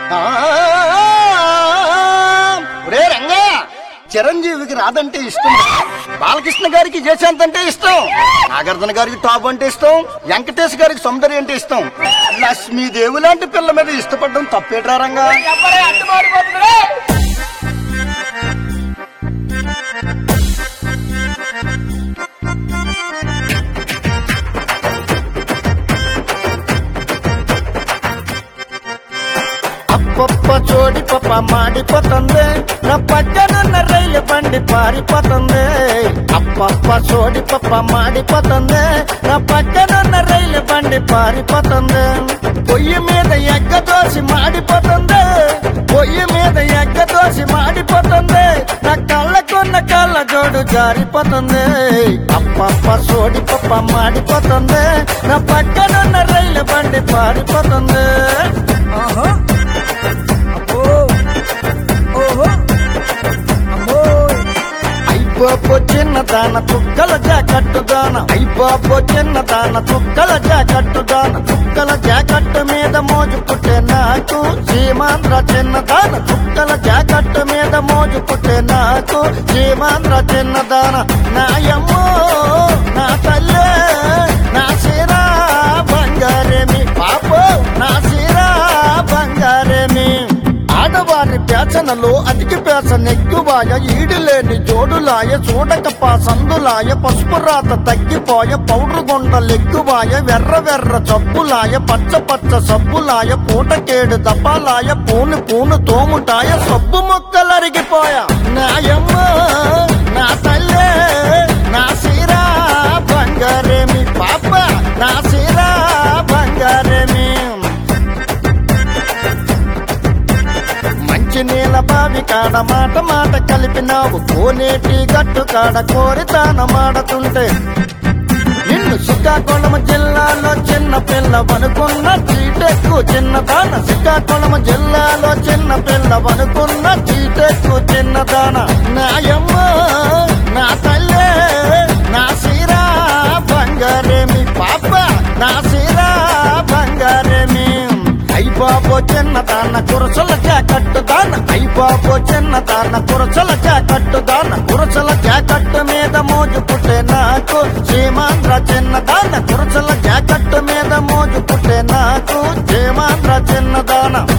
ఆ, ఒరే రంగా చిరంజీవికి రాదంటే ఇష్టం బాలకృష్ణ గారికి జయశాంత్ అంటే ఇష్టం నాగార్జున గారికి టాప్ అంటే ఇష్టం వెంకటేష్ గారికి సౌందర్య అంటే ఇష్టం లక్ష్మీదేవి లాంటి పిల్ల మీద ఇష్టపడడం తప్పేట్రా రంగా అప్పప్ప చోడి పప్ప మాడిపోతుంది నా పక్కనున్న రైలు బండి పారిపోతుంది అప్పప్ప చోడి పప్ప మాడిపోతుంది నా పక్కనున్న రైలు బండి పారిపోతుంది పొయ్యి మీద ఎగ్గ దోసి మాడిపోతుంది పొయ్యి మీద ఎగ్గ దోసి మాడిపోతుంది నా కళ్ళకున్న కళ్ళ జోడు జారిపోతుంది అప్పప్ప చోడి పప్ప మాడిపోతుంది నా పక్కనున్న రైలు బండి పారిపోతుంది ఆహా అబ్బో ఓహో అమ్మో అయిపోపో చిన్నదాన తుక్కల జాకట్టు దాన అయిపోపో చిన్నదాన తుక్కల జాకట్టు దాన తుక్కల జాకట్టు మీద మోజు పుట్టే నాకు సీమాంధ్ర చిన్నదాన తుక్కల జాకట్టు మీద మోజు పుట్టే నాకు సీమాంధ్ర చిన్నదాన నాయమ్మో నా తల్లే నా సిరా బంగారేమి పాపో నా సిరా బంగారేమి ఆడవారి పేచనలో అతికి పేచన ఎక్కువాయ ఈడులేని జోడులాయ చూడకప సందులాయ పసుపు రాత తగ్గిపోయ పౌడర్ గుండలెక్కువాయ వెర్ర వెర్ర చప్పులాయ పచ్చ పచ్చ సబ్బులాయ పూటకేడు దపాలాయ పూను పూను తోముటాయ సబ్బు మొక్కలరిగిపోయ నాయమ్మ నా తల్లే నా సిరా బంగారేమి పాప నా సిరా బంగారేమి మంచి నీళ్ళ బావి కాడ మాట మాట కలిపినావు కోనేటి గట్టు కాడ కోరితాన మాడుతుంటే నిన్ను శ్రీకాకుళం జిల్లాలో చిన్న పిల్లవనుకున్న చీటెక్కు చిన్నదాన శ్రీకాకుళం జిల్లాలో చిన్న పిల్లవనుకున్న చీటెక్కు చిన్నదాన నాయమ్మ నా తల్లే నా సిరా బంగారేమి పాప నా సిరా బంగారేమి అయిబాబో చిన్నదాన కురసల జాకట్టు దాన అయిబాబో చిన్నదాన కురసల జాకట్టు దాన కురసల జాకట్టు మీద మోజు పుట్టే నాకు సీమాంధ్ర చిన్నదాన కురసల జాకట్టు మీద మోజు పుట్టే నాకు సీమాంధ్ర చిన్నదాన